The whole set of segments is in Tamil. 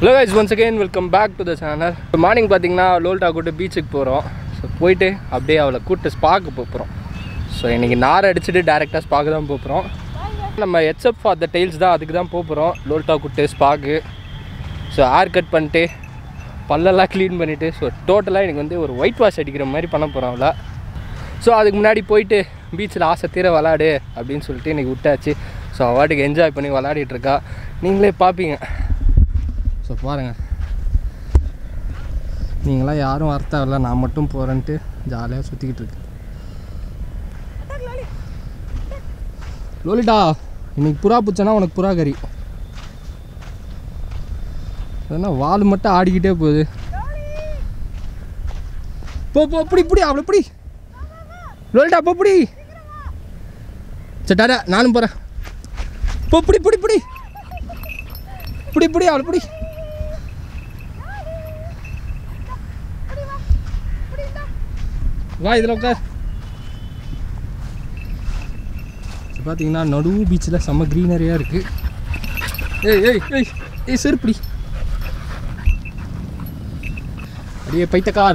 Hello guys once again welcome back to the channel morning பார்த்தீங்கன்னா லோல்டா கூட்டு பீச்சுக்கு போகிறோம் ஸோ போயிட்டு அப்படியே அவளை கூப்பிட்டு ஸ்பாக்கு போகிறோம் ஸோ இன்றைக்கி நார் அடிச்சுட்டு டேரெக்டாக ஸ்பாக்கு தான் போகிறோம் நம்ம எச்எப் ஃபார் த டெய்ல்ஸ் தான் அதுக்கு தான் போகிறோம் லோல்டா கூட்டு ஸ்பாக்கு ஸோ ஹேர் கட் பண்ணிட்டு பல்லெல்லாம் க்ளீன் பண்ணிவிட்டு ஸோ டோட்டலாக எனக்கு வந்து ஒரு ஒயிட் வாஷ் அடிக்கிற மாதிரி பண்ண போகிறோம் அவளை ஸோ அதுக்கு முன்னாடி போயிட்டு பீச்சில் ஆசை தீர விளாடு அப்படின்னு சொல்லிட்டு இன்றைக்கி விட்டாச்சு ஸோ அவாட்டுக்கு என்ஜாய் பண்ணி விளாடிட்டு இருக்கா நீங்களே பார்ப்பீங்க ஸோ பாருங்கள் நீங்களாம் யாரும் வர தேவையில்ல நான் மட்டும் போகிறேன்ட்டு ஜாலியாக சுற்றிக்கிட்டு இருக்கேன் லோலிட்டா இன்னைக்கு புறா பூச்சனா உனக்கு புறா கறி என்ன வால் மட்டும் ஆடிக்கிட்டே போகுது போ போ இப்படி இப்படி அவளை இப்படி லோலிட்டா போ இப்படி சரி டாடா நானும் போகிறேன் போ இப்படி இப்படி இப்படி இப்படி இப்படி அவளை இப்படி வா இதில் உட்கார் இப்போ பார்த்தீங்கன்னா நடு பீச்சில் செம்ம க்ரீனரியாக இருக்குது ஏய் ஏய் ஏய் ஏய் செருப்படி அடியே பைத்தக்கார்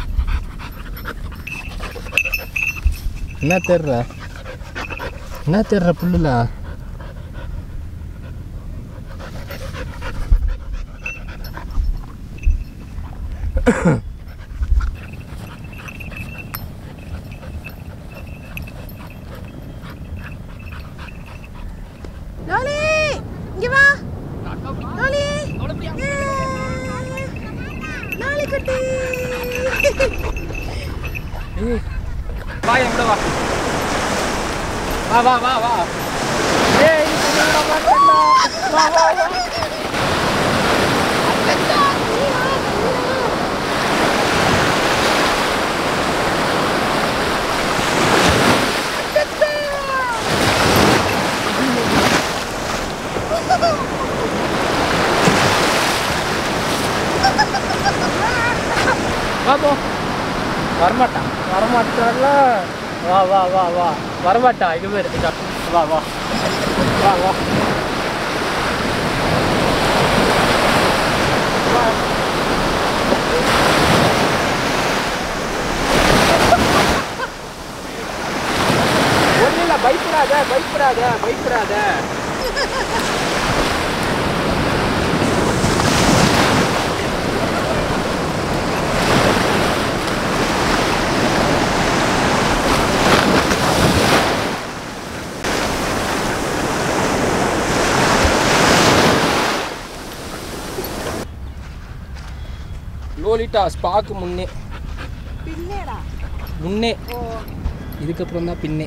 என்ன தேடுற என்ன தேடுற புல்லுல லோலி இங்க வா லோலி லோலி குட்டி ஏய் வா என் கூட வா வா வா வா வா ஏய் நீ சொன்னா மாட்டேன்டா வா வா வா வா போ வரமாட்டான் வரமாட்டான்ல வா வா வா வா வரமாட்டான் இது பேர் வா வா வா வா வா. ஒண்ணும் இல்ல பயப்படாத பயப்படாத பயப்படாத லோலிட்டா ஸ்பாக்கு முன்னே பின்னேடா முன்னே ஓ இதுக்கப்புறம் தான் பின்னே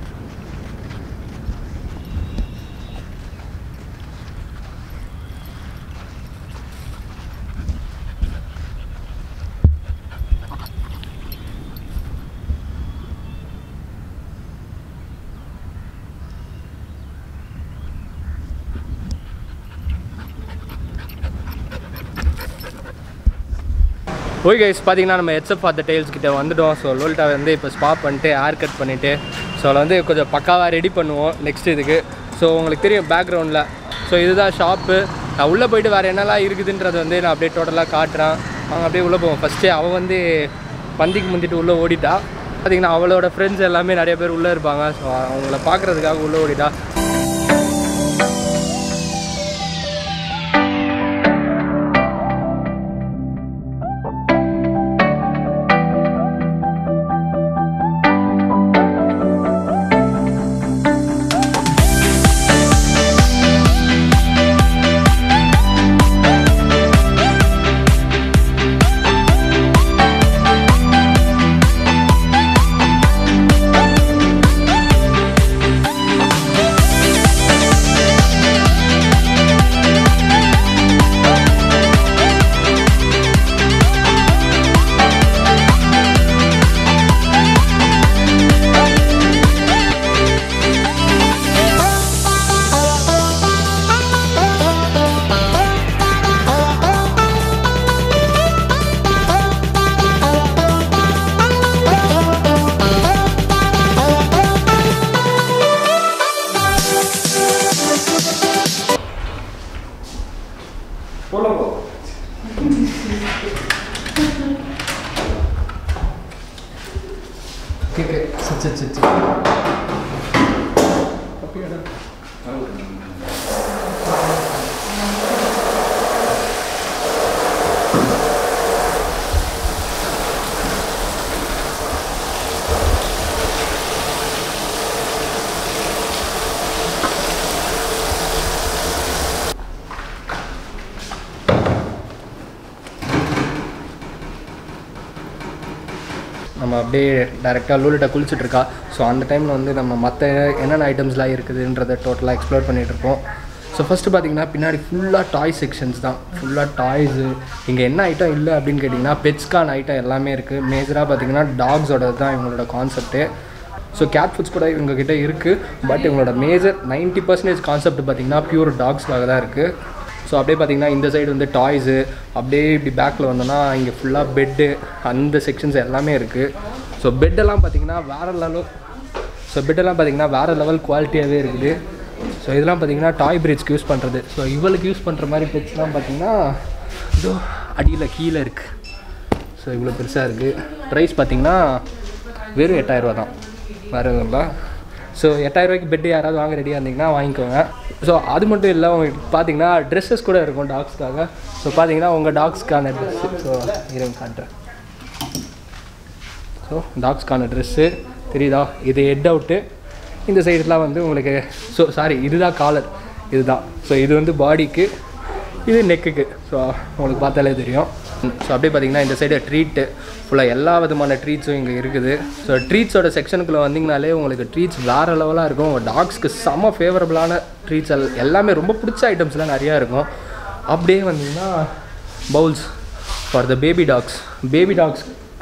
ஓய் கைஸ் பார்த்தீங்கன்னா நம்ம ஹெச்எப் பார்த்த டெய்ல்ஸ் கிட்ட வந்துட்டோம் ஸோ லோல்ட்டா வந்து இப்போ ஸ்பா பண்ணிட்டு ஹேர் கட் பண்ணிவிட்டு ஸோ அதில் வந்து கொஞ்சம் பக்காவாக ரெடி பண்ணுவோம் நெக்ஸ்ட் இதுக்கு ஸோ உங்களுக்கு தெரியும் பேக்ரவுண்டில் ஸோ இதுதான் ஷாப்பு நான் உள்ளே போயிட்டு வேறு என்னெல்லாம் இருக்குதுன்றது வந்து நான் அப்படியே டோட்டலாக காட்டுறேன் அவங்க அப்படியே உள்ளே போவோம் ஃபஸ்ட்டு அவள் வந்து பந்திக்கு முந்திட்டு உள்ளே ஓடிட்டா பார்த்தீங்கன்னா அவளோட ஃப்ரெண்ட்ஸ் எல்லாமே நிறைய பேர் உள்ளே இருப்பாங்க ஸோ அவங்கள பார்க்குறதுக்காக உள்ளே ஓடிட்டா லோலி கேக்கு சச்சு சச்சு நம்ம அப்படியே டேரெக்டாக லூலிட்ட குளிச்சுட்டு இருக்கா ஸோ அந்த டைமில் வந்து நம்ம மற்ற என்னென்ன ஐட்டம்ஸ்லாம் இருக்குதுன்றதை டோட்டலாக எக்ஸ்ப்ளோர் பண்ணிகிட்டு இருப்போம் ஸோ ஃபஸ்ட்டு பார்த்தீங்கன்னா பின்னாடி ஃபுல்லாக டாய் செக்ஷன்ஸ் தான் ஃபுல்லாக டாய்ஸு இங்கே என்ன ஐட்டம் இல்லை அப்படின்னு கேட்டிங்கன்னா பெட்ஸ்க்கான ஐட்டம் எல்லாமே இருக்குது மேஜராக பார்த்தீங்கன்னா டாக்ஸோட தான் இவங்களோட கான்செப்ட்டு ஸோ கேட் ஃபுட்ஸ் கூட இவங்ககிட்ட இருக்குது பட் இவங்களோட மேஜர் 90% பர்சன்டேஜ் கான்செப்ட் பார்த்தீங்கன்னா பியூர் டாக்ஸ்க்காக தான் இருக்குது ஸோ அப்படியே பார்த்தீங்கன்னா இந்த சைடு வந்து டாய்ஸு அப்படியே இப்படி பேக்கில் வந்தோன்னா இங்கே ஃபுல்லாக பெட்டு அந்த செக்ஷன்ஸ் எல்லாமே இருக்குது ஸோ பெட்டெல்லாம் பார்த்தீங்கன்னா வேறு லெவல் ஸோ பெட்டெல்லாம் பார்த்தீங்கன்னா வேறு லெவல் குவாலிட்டியாகவே இருக்குது ஸோ இதெல்லாம் பார்த்தீங்கன்னா டாய் பிரிட்ஜ்க்கு யூஸ் பண்ணுறது ஸோ இவளுக்கு யூஸ் பண்ணுற மாதிரி பெட்ஸ்லாம் பார்த்தீங்கன்னா இதோ அடியில் கீழே இருக்குது ஸோ இவ்வளோ பெருசாக இருக்குது ப்ரைஸ் பார்த்தீங்கன்னா வெறும் எட்டாயிரரூவா தான் வேறு எதுவும் இல்லை ஸோ எட்டாயிரரூவாய்க்கு பெட்டு யாராவது வாங்க ரெடியாக இருந்தீங்கன்னா வாங்கிக்கோங்க ஸோ அது மட்டும் இல்லை உங்களுக்கு பார்த்தீங்கன்னா ட்ரெஸ்ஸஸ் கூட இருக்கும் டாக்ஸ்க்காக ஸோ பார்த்தீங்கன்னா உங்கள் டாக்ஸ்க்கான ட்ரெஸ்ஸு ஸோ இருங்க காட்டுறேன் ஸோ டாக்ஸ்க்கான ட்ரெஸ்ஸு தெரியுதா இது ஹெட் அவுட்டு இந்த சைடுலாம் வந்து உங்களுக்கு ஸோ சாரி இதுதான் காலர் இதுதான் ஸோ இது வந்து பாடிக்கு இது நெக்குக்கு ஸோ உங்களுக்கு பார்த்தாலே தெரியும் ஸோ அப்படியே பார்த்தீங்கன்னா இந்த சைடு ட்ரீட்டு ஃபுல்லாக எல்லா விதமான ட்ரீட்ஸும் இங்கே இருக்குது ஸோ ட்ரீட்ஸோட செக்ஷனுக்குள்ளே வந்தீங்கனாலே உங்களுக்கு ட்ரீட்ஸ் வேறு லெவலாக இருக்கும் உங்கள் டாக்ஸ்க்கு செம்ம ஃபேவரபுளான ட்ரீட்ஸ் எல் எல்லாமே ரொம்ப பிடிச்ச ஐட்டம்ஸ்லாம் நிறையா இருக்கும் அப்படியே வந்தீங்கன்னா bowls for the baby dogs baby dogs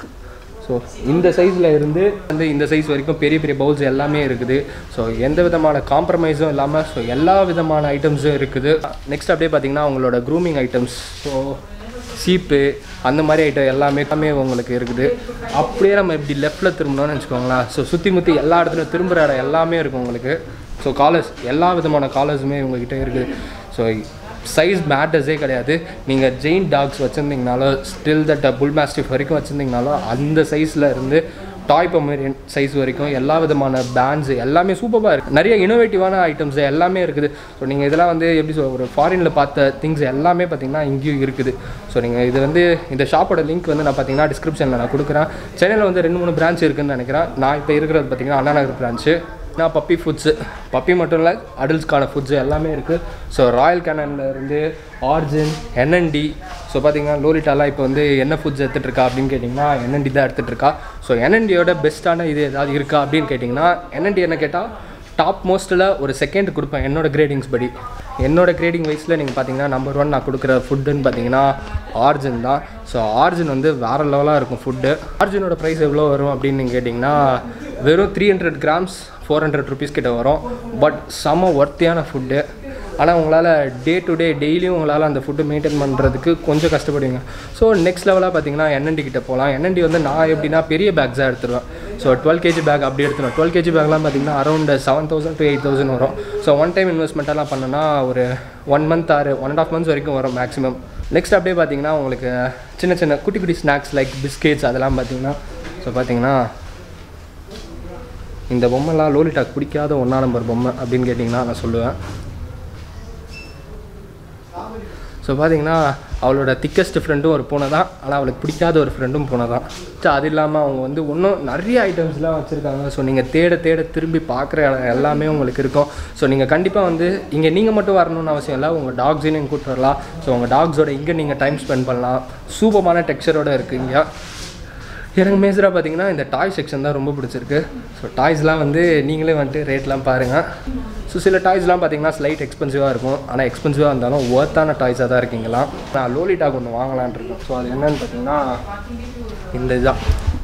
so இந்த சைஸில் இருந்து வந்து இந்த சைஸ் வரைக்கும் பெரிய பெரிய பவுல்ஸ் எல்லாமே இருக்குது ஸோ எந்த விதமான காம்ப்ரமைஸும் இல்லாமல் ஸோ எல்லா விதமான ஐட்டம்ஸும் இருக்குது நெக்ஸ்ட் அப்படியே பார்த்தீங்கன்னா உங்களோட க்ரூமிங் ஐட்டம்ஸ் ஸோ சீப்பு அந்த மாதிரி ஐட்டம் எல்லாமே எல்லாமே உங்களுக்கு இருக்குது அப்படியே நம்ம இப்படி லெஃப்ட்டில் திரும்பணும்னு வச்சுக்கோங்களேன் ஸோ சுற்றி முற்றி எல்லா இடத்துலையும் திரும்புகிற இடம் எல்லாமே இருக்கும் உங்களுக்கு ஸோ காலர்ஸ் எல்லா விதமான காலர்ஸுமே உங்ககிட்ட இருக்குது ஸோ சைஸ் மேட்டர்ஸே கிடையாது நீங்கள் ஜெயின் டாக்ஸ் வச்சுருந்தீங்கனாலும் ஸ்டில் தட் புல் மாஸ்டிஃப் வரைக்கும் வச்சுருந்தீங்கனாலும் அந்த சைஸில் இருந்து டாய் பொமேரியன் சைஸ் வரைக்கும் எல்லா விதமான பேண்ட்ஸ் எல்லாமே சூப்பராக இருக்குது நிறைய இனோவேட்டிவான ஐட்டம்ஸ் எல்லாமே இருக்குது ஸோ நீங்கள் இதெல்லாம் வந்து எப்படி சொல் ஒரு ஃபாரினில் பார்த்த திங்ஸ் எல்லாமே பார்த்தீங்கன்னா இங்கேயும் இருக்குது ஸோ நீங்கள் இது வந்து இந்த ஷாப்போட லிங்க் வந்து நான் பார்த்தீங்கன்னா டிஸ்கிரிப்ஷனில் நான் கொடுக்குறேன் சென்னையில் வந்து ரெண்டு மூணு பிரான்ச் இருக்குன்னு நினைக்கிறேன் நான் இப்போ இருக்கிறது பார்த்தீங்கன்னா அண்ணா நகர் பிரான்ச்சு நான் பப்பி ஃபுட்ஸு பப்பி மட்டும் இல்லை அடல்ட்ஸ்க்கான ஃபுட்ஸு எல்லாமே இருக்குது ஸோ ராயல் கேனன்ல இருந்து ஆர்ஜின் என்என்டி ஸோ பார்த்தீங்கன்னா லோலிட்டாலாம் இப்போ வந்து என்ன ஃபுட்ஸ் எடுத்துகிட்டு இருக்கா அப்படின்னு கேட்டிங்கன்னா என்என்டி தான் எடுத்துகிட்டு இருக்கா ஸோ என்என்டியோட பெஸ்ட்டான இது ஏதாவது இருக்கா அப்படின்னு கேட்டிங்கன்னா என்என்டி என்ன கேட்டால் டாப் மோஸ்ட்டில் ஒரு செகண்ட் கொடுப்பேன் என்னோட கிரேடிங்ஸ் படி என்னோட கிரேடிங் வைஸில் நீங்கள் பார்த்தீங்கன்னா நம்பர் ஒன் நான் கொடுக்குற ஃபுட்டுன்னு பார்த்தீங்கன்னா ஆர்ஜின் தான் ஸோ ஆர்ஜின் வந்து வேறு லெவலாக இருக்கும் ஃபுட்டு ஆர்ஜினோட ப்ரைஸ் எவ்வளோ வரும் அப்படின்னு நீங்கள் கேட்டிங்கன்னா வெறும் three hundred grams four hundred rupees கிட்ட வரும் பட் செம ஒர்த்தியான ஃபுட்டு ஆனால் உங்களால் டே டு டே டெய்லியும் உங்களால் அந்த ஃபுட்டு மெயின்டைன் பண்ணுறதுக்கு கொஞ்சம் கஷ்டப்படுவீங்க ஸோ நெக்ஸ்ட் லெவலாக பார்த்தீங்கன்னா என்என்டி கிட்ட போகலாம் என்என்டி வந்து நான் எப்படின்னா பெரிய பேக்ஸாக எடுத்துருவேன் ஸோ டுவெல் கேஜி பேக் அப்படி எடுத்துருவேன் டுவெல் கேஜி பேக்லாம் பார்த்தீங்கன்னா around seven thousand to eight thousand வரும் ஸோ ஒன் டைம் இன்வெஸ்ட்மெண்ட்டெல்லாம் பண்ணனா ஒரு ஒன் மந்த் ஆறு ஒன் அண்ட் ஆஃப் மந்த்ஸ் வரைக்கும் வரும் மேக்ஸிமம் நெக்ஸ்ட் அப்படியே பார்த்தீங்கன்னா உங்களுக்கு சின்ன சின்ன குட்டி குட்டி ஸ்நாக்ஸ் லைக் பிஸ்கெட்ஸ் அதெல்லாம் பார்த்தீங்கன்னா ஸோ பார்த்தீங்கன்னா இந்த பொம்மைலாம் லோலிட்டாக் பிடிக்காத ஒன்றா நம்பர் பொம்மை அப்படின்னு கேட்டிங்கன்னா நான் சொல்லுவேன் ஸோ பார்த்தீங்கன்னா அவளோட திக்கஸ்ட் ஃப்ரெண்டும் ஒரு பூனை தான் ஆனால் அவளுக்கு பிடிக்காத ஒரு ஃப்ரெண்டும் பூனை தான் ஸோ அது இல்லாமல் அவங்க வந்து இன்னும் நிறைய ஐட்டம்ஸ்லாம் வச்சுருக்காங்க ஸோ நீங்கள் தேட தேட திரும்பி பார்க்குற இடம் எல்லாமே உங்களுக்கு இருக்கும் ஸோ நீங்கள் கண்டிப்பாக வந்து இங்கே நீங்கள் மட்டும் வரணும்னு அவசியம் இல்லை உங்கள் டாக்ஸையும் நீங்கள் கூப்பிட்டு வரலாம் ஸோ உங்கள் டாக்ஸோட இங்கே நீங்கள் டைம் ஸ்பெண்ட் பண்ணலாம் சூப்பமான டெக்ஸ்சரோட இருக்குது இங்கே எனக்கு மேஜராக பார்த்தீங்கன்னா இந்த டாய் செக்ஷன் தான் ரொம்ப பிடிச்சிருக்கு ஸோ டாய்ஸ்லாம் வந்து நீங்களே வந்துட்டு ரேட்லாம் பாருங்கள் ஸோ சில டாய்ஸ்லாம் பார்த்தீங்கன்னா ஸ்லைட் எக்ஸ்பென்சிவாக இருக்கும் ஆனால் எக்ஸ்பென்சிவாக இருந்தாலும் ஒர்த்தான டாய்ஸாக தான் இருக்கீங்களாம் நான் லோலி டாக் ஒன்று வாங்கலான் இருக்கேன் ஸோ அது என்னன்னு பார்த்தீங்கன்னா இந்த இதுதான்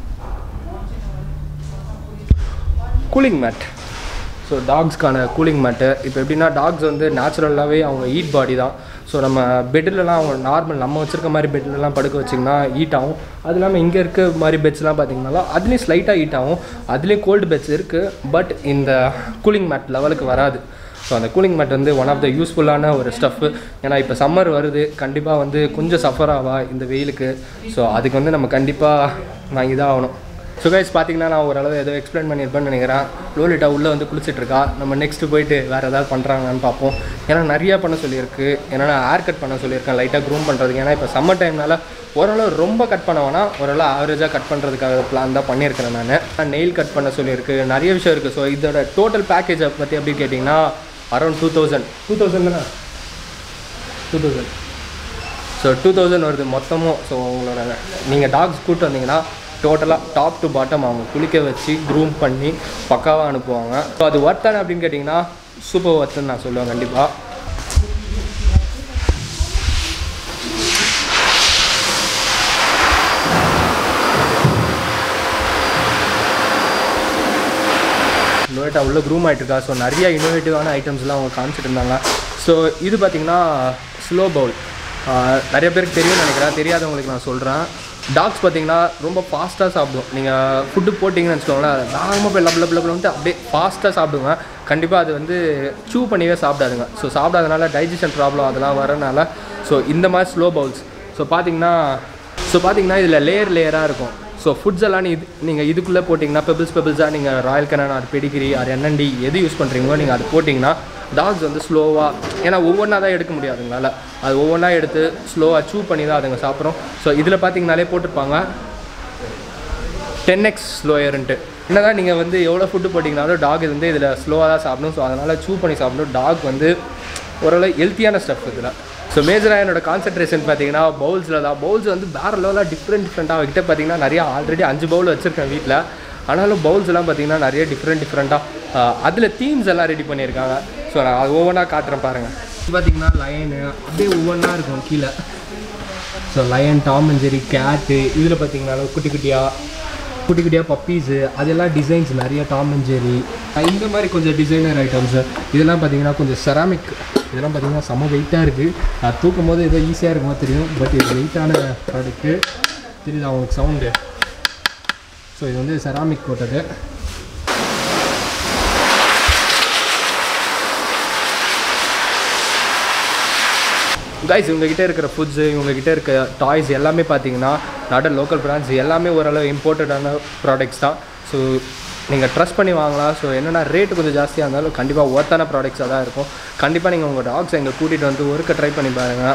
கூலிங் மேட் ஸோ டாக்ஸ்க்கான கூலிங் மேட்டு இப்போ எப்படின்னா டாக்ஸ் வந்து நேச்சுரலாகவே அவங்க ஈட் பாடி தான் ஸோ நம்ம பெட்லலாம் அவங்க நார்மல் நம்ம வச்சுருக்க மாதிரி பெட்லலாம் படுக்க வச்சிங்கன்னா ஹீட் ஆகும் அது இல்லாமல் இங்கே இருக்க மாதிரி பெட்ஸ்லாம் பார்த்தீங்கன்னாலும் அதுலேயும் ஸ்லைட்டாக ஹீட் ஆகும் அதுலேயும் கோல்டு பெட்ஸ் இருக்குது பட் இந்த கூலிங் மேட் லெவலுக்கு வராது ஸோ அந்த கூலிங் மேட் வந்து ஒன் ஆஃப் த யூஸ்ஃபுல்லான ஒரு ஸ்டஃப் ஏன்னா இப்போ சம்மர் வருது கண்டிப்பாக வந்து கொஞ்சம் சஃபர் ஆவா இந்த வெயிலுக்கு ஸோ அதுக்கு வந்து நம்ம கண்டிப்பாக வாங்கி தான் ஆகணும் ஸோ கைஸ் பார்த்தீங்கன்னா நான் ஓரளவு ஏதோ எக்ஸ்பிளைன் பண்ணியிருப்பேன்னு நினைக்கிறேன் லோலிட்டா உள்ளே வந்து குளிச்சிட்டு இருக்கா நம்ம நெக்ஸ்ட் போயிட்டு வேறு ஏதாவது பண்ணுறாங்கன்னு பார்ப்போம் ஏன்னா நிறையா பண்ண சொல்லியிருக்கு ஏன்னா நான் ஹேர் கட் பண்ண சொல்லியிருக்கேன் லைட்டாக க்ரூம் பண்ணுறதுக்கு ஏன்னா இப்போ சம்மர் டைம்னால ஓரளவு ரொம்ப கட் பண்ண வேணாம் ஓரளவு ஆவரேஜாக கட் பண்ணுறதுக்காக பிளான் தான் பண்ணியிருக்கிறேன் நான் நெயில் கட் பண்ண சொல்லியிருக்கு நிறைய விஷயம் இருக்குது ஸோ இதோட டோட்டல் பேக்கேஜை பற்றி எப்படி கேட்டிங்கன்னா around two thousand two thousand தானே two thousand so two thousand வருது மொத்தமும் ஸோ உங்களோட நீங்கள் டாக்ஸ் கூப்பிட்டு வந்தீங்கன்னா டோட்டலாக டாப் டு பாட்டம் அவங்க குளிக்க வச்சு க்ரூம் பண்ணி பக்காவாக அனுப்புவாங்க ஸோ அது ஒர்த்தான அப்படின்னு கேட்டிங்கன்னா சூப்பர் ஒர்த்துன்னு நான் சொல்லுவேன் கண்டிப்பாக இன்னோவேட் அவ்வளோ க்ரூம் ஆகிட்டு இருக்கா ஸோ நிறைய இன்னோவேட்டிவான ஐட்டம்ஸ்லாம் அவங்க காமிச்சிட்டு இருந்தாங்க ஸோ இது பார்த்திங்கன்னா ஸ்லோ பவுல் நிறைய பேருக்கு தெரியும்னு நினைக்கிறேன் தெரியாதவங்களுக்கு நான் சொல்கிறேன் டாக்ஸ் பார்த்தீங்கன்னா ரொம்ப ஃபாஸ்ட்டாக சாப்பிடும் நீங்கள் ஃபுட்டு போட்டிங்கன்னு வச்சுக்கோங்களேன் வேகமாக போய் லப் லப் லப்னு அப்படியே ஃபாஸ்ட்டாக சாப்பிடுங்க கண்டிப்பாக அது வந்து சூ பண்ணியே சாப்பிடாதுங்க ஸோ சாப்பிடாதனால டைஜஷன் ப்ராப்ளம் அதெல்லாம் வரனால ஸோ இந்த மாதிரி ஸ்லோ பவுல்ஸ் ஸோ பார்த்தீங்கன்னா ஸோ பார்த்தீங்கன்னா இதில் லேயர் லேயராக இருக்கும் ஸோ ஃபுட்ஸ் எல்லாம் நீ இது நீங்கள் இதுக்குள்ளே போட்டிங்கன்னா பெபிள்ஸ் பெபிள்ஸாக நீங்கள் royal Canin or Pedigree or என்என்டி எது யூஸ் பண்ணுறீங்களோ நீங்கள் அது போட்டிங்கன்னா டாக்ஸ் வந்து ஸ்லோவாக ஏன்னா ஒவ்வொன்றா தான் எடுக்க முடியாது உங்களால் அது ஒவ்வொன்றா எடுத்து ஸ்லோவாக சூ பண்ணி தான் அதுங்க சாப்பிட்றோம் ஸோ இதில் பார்த்தீங்கனாலே போட்டிருப்பாங்க டென் எக்ஸ் ஸ்லோயர்ன்ட்டு என்னதான் நீங்கள் வந்து எவ்வளோ ஃபுட்டு போட்டிங்கனாலும் டாக் வந்து இதில் ஸ்லோவாக தான் சாப்பிடணும் ஸோ அதனால் சூ பண்ணி சாப்பிடணும் டாக் வந்து ஓரளவு ஹெல்த்தியான ஸ்டஃப் இதில் ஸோ மேஜராக என்னோட கான்சன்ட்ரேஷன் பார்த்தீங்கன்னா பவுல்ஸில் தான் பவுல்ஸ் வந்து வேறு லெவலாக டிஃப்ரெண்ட் டிஃப்ரெண்ட்டாக அவகிட்ட பார்த்தீங்கன்னா நிறையா ஆல்ரெடி அஞ்சு பவுல் வச்சுருக்கேன் வீட்டில் ஆனாலும் பவுல்ஸ் எல்லாம் பார்த்தீங்கன்னா நிறைய டிஃப்ரெண்ட் டிஃப்ரெண்ட்டாக அதில் தீம்ஸ் எல்லாம் ரெடி பண்ணியிருக்காங்க ஸோ நான் அது ஒவ்வொன்றா காட்டுறேன் பாருங்கள் இது பார்த்தீங்கன்னா லயனு அப்படியே ஒவ்வொன்றா இருக்கும் கீழே so lion Tom and Jerry கேட்டு இதில் பார்த்தீங்கன்னா குட்டி குட்டியாக குட்டி குட்டியாக பப்பீஸு அதெல்லாம் டிசைன்ஸ் நிறைய டாம் அண்ட் ஜெரி இந்த மாதிரி கொஞ்சம் டிசைனர் ஐட்டம்ஸு இதெல்லாம் பார்த்தீங்கன்னா கொஞ்சம் செராமிக் இதெல்லாம் பார்த்தீங்கன்னா செம்ம வெயிட்டாக இருக்குது அது தூக்கும் போது ஏதோ ஈஸியாக இருக்குமோ தெரியும் பட் இது வெயிட்டான ப்ராடக்ட்டு தெரியுது அவங்களுக்கு சவுண்டு ஸோ இது வந்து செராமிக் போட்டது கைஸ் இவங்ககிட்ட இருக்கிற ஃபுட்ஸு இவங்ககிட்ட இருக்க டாய்ஸ் எல்லாமே பார்த்தீங்கன்னா நாட் லோக்கல் பிராண்ட்ஸ் எல்லாமே ஓரளவு இம்போர்ட்டடான ப்ராடக்ட்ஸ் தான் ஸோ நீங்கள் ட்ரஸ்ட் பண்ணி வாங்கலாம் ஸோ என்னென்னா ரேட்டு கொஞ்சம் ஜாஸ்தியாக இருந்தாலும் கண்டிப்பாக ஒர்த்தான ப்ராடக்ட்ஸாக தான் இருக்கும் கண்டிப்பாக நீங்கள் உங்கள் டாக்ஸ் எங்கே கூட்டிகிட்டு வந்து ஒருக்க ட்ரை பண்ணி பாருங்கள்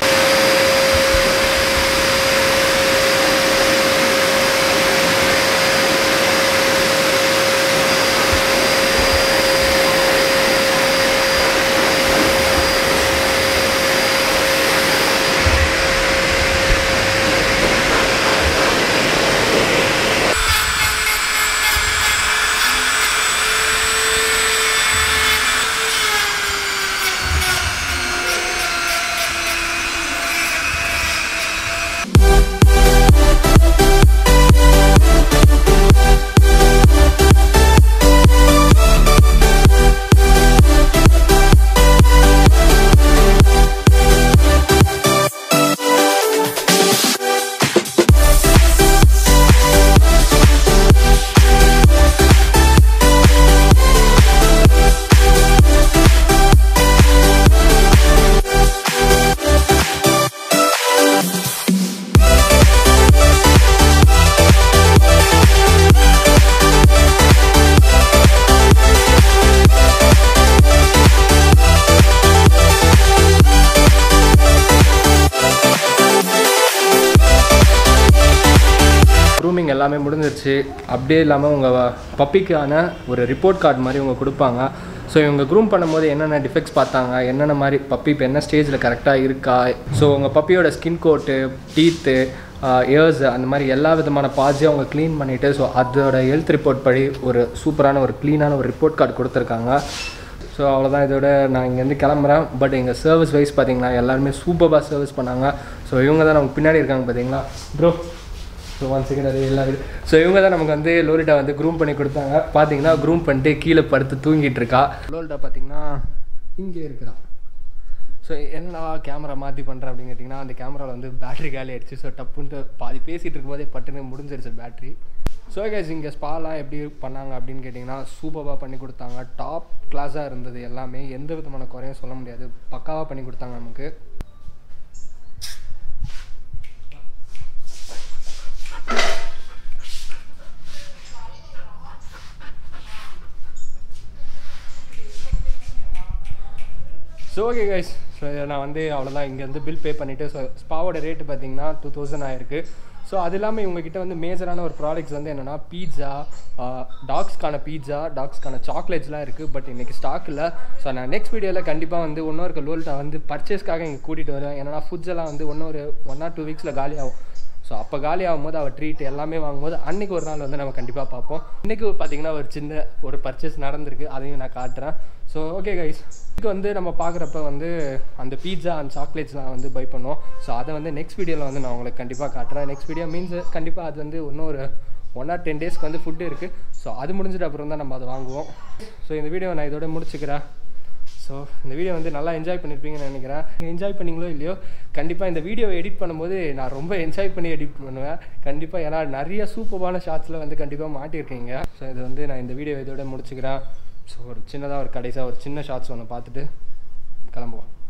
க்ரூமிங் எல்லாமே முடிஞ்சிருச்சு அப்படியே இல்லாமல் உங்கள் பப்பிக்கான ஒரு ரிப்போர்ட் கார்டு மாதிரி இவங்க கொடுப்பாங்க ஸோ இவங்க க்ரூம் பண்ணும்போது என்னென்ன டிஃபெக்ட்ஸ் பார்த்தாங்க என்னென்ன மாதிரி பப்பி இப்போ என்ன ஸ்டேஜில் கரெக்டாக இருக்கா ஸோ உங்கள் பப்பியோட ஸ்கின் கோட்டு டீத்து இயர்ஸ் அந்த மாதிரி எல்லா விதமான பார்ட்ஸையும் அவங்க க்ளீன் பண்ணிவிட்டு ஸோ அதோட ஹெல்த் ரிப்போர்ட் படி ஒரு சூப்பரான ஒரு க்ளீனான ஒரு ரிப்போர்ட் கார்டு கொடுத்துருக்காங்க ஸோ அவ்வளோதான் இதோட நான் இங்கேருந்து கிளம்புறேன் பட் எங்கள் சர்வீஸ் வைஸ் பார்த்தீங்கன்னா எல்லாருமே சூப்பராக சர்வீஸ் பண்ணாங்க ஸோ இவங்க தான் நமக்கு பின்னாடி இருக்காங்க பார்த்தீங்களா ப்ரோ ஸோ ஒன் செகண்ட் அது எல்லாம் ஸோ இவங்க தான் நமக்கு வந்து லோலிட்டா வந்து க்ரூம் பண்ணி கொடுத்தாங்க பார்த்தீங்கன்னா க்ரூம் பண்ணிட்டு கீழே படுத்து தூங்கிட்டு இருக்கா லோலிட்டா பார்த்தீங்கன்னா இங்கே இருக்கிறா ஸோ என்னடா கேமரா மாற்றி பண்ணுறேன் அப்படின்னு கேட்டிங்கன்னா அந்த கேமராவில் வந்து பேட்டரி காலி ஆயிடுச்சு ஸோ டப்புன்ட்டு பாதி பேசிகிட்டு இருக்கும்போதே பட்டுன்னு முடிஞ்சிருச்சு பேட்டரி ஸோ கைஸ் இங்கே ஸ்பாலாம் எப்படி பண்ணாங்க அப்படின்னு கேட்டிங்கன்னா சூப்பராக பண்ணி கொடுத்தாங்க டாப் கிளாஸாக இருந்தது எல்லாமே எந்த விதமான குறையும் சொல்ல முடியாது பக்காவாக பண்ணி கொடுத்தாங்க நமக்கு ஸோ ஓகே கைஸ் ஸோ நான் வந்து அவ்வளோதான் இங்கேருந்து பில் பே பண்ணிவிட்டு ஸோ ஸ்பாவோட ரேட்டு பார்த்தீங்கன்னா டூ தௌசண்ட் ஆயிருக்கு ஸோ அது இல்லாமல் இவங்ககிட்ட வந்து மேஜரான ஒரு ப்ராடக்ட்ஸ் வந்து என்னென்னா பீட்சா டாக்ஸ்க்கான பீட்சா டாக்ஸ்க்கான சாக்லேட்ஸ்லாம் இருக்குது பட் இன்றைக்கி ஸ்டாக் இல்லை ஸோ நான் நெக்ஸ்ட் வீடியோவில் கண்டிப்பாக வந்து இன்னொரு லோல்ட்டை வந்து பர்ச்சேஸ்க்காக இங்கே கூட்டிகிட்டு வருவேன் ஏன்னா ஃபுட்ஸ் எல்லாம் வந்து இன்னும் ஒரு ஒன் ஆர் டூ வீக்ஸில் காலியாகும் ஸோ அப்போ காலி ஆகும்போது அவள் ட்ரீட் எல்லாமே வாங்கும்போது அன்றைக்கி ஒரு நாள் வந்து நம்ம கண்டிப்பாக பார்ப்போம் இன்றைக்கி பார்த்தீங்கன்னா ஒரு சின்ன ஒரு பர்ச்சேஸ் நடந்திருக்கு அதையும் நான் காட்டுறேன் ஸோ ஓகே கைஸ் இதுக்கு வந்து நம்ம பார்க்குறப்ப வந்து அந்த பீட்சா அண்ட் சாக்லேட்ஸ்லாம் வந்து பை பண்ணோம் ஸோ அதை வந்து நெக்ஸ்ட் வீடியோவில் வந்து நான் உங்களுக்கு கண்டிப்பாக காட்டுறேன் நெக்ஸ்ட் வீடியோ மீன்ஸ் கண்டிப்பாக அது வந்து இன்னும் ஒரு ஒன் ஆர் டென் டேஸ்க்கு வந்து ஃபுட்டு இருக்குது ஸோ அது முடிஞ்சிட்ட அப்புறம் தான் நம்ம அதை வாங்குவோம் ஸோ இந்த வீடியோ நான் இதோட முடிச்சுக்கிறேன் ஸோ இந்த வீடியோ வந்து நல்லா என்ஜாய் பண்ணியிருப்பீங்கன்னு நினைக்கிறேன் என்ஜாய் பண்ணீங்களோ இல்லையோ கண்டிப்பாக இந்த வீடியோவை எடிட் பண்ணும்போது நான் ரொம்ப என்ஜாய் பண்ணி எடிட் பண்ணுவேன் கண்டிப்பாக ஏன்னா நிறைய சூப்பரான ஷார்ட்ஸில் வந்து கண்டிப்பாக மாட்டியிருக்கீங்க ஸோ இது வந்து நான் இந்த வீடியோ இதோட முடிச்சுக்கிறேன் ஸோ ஒரு சின்னதாக ஒரு கடைசியாக ஒரு சின்ன ஷார்ட்ஸ் ஒன்று பார்த்துட்டு கிளம்புவோம்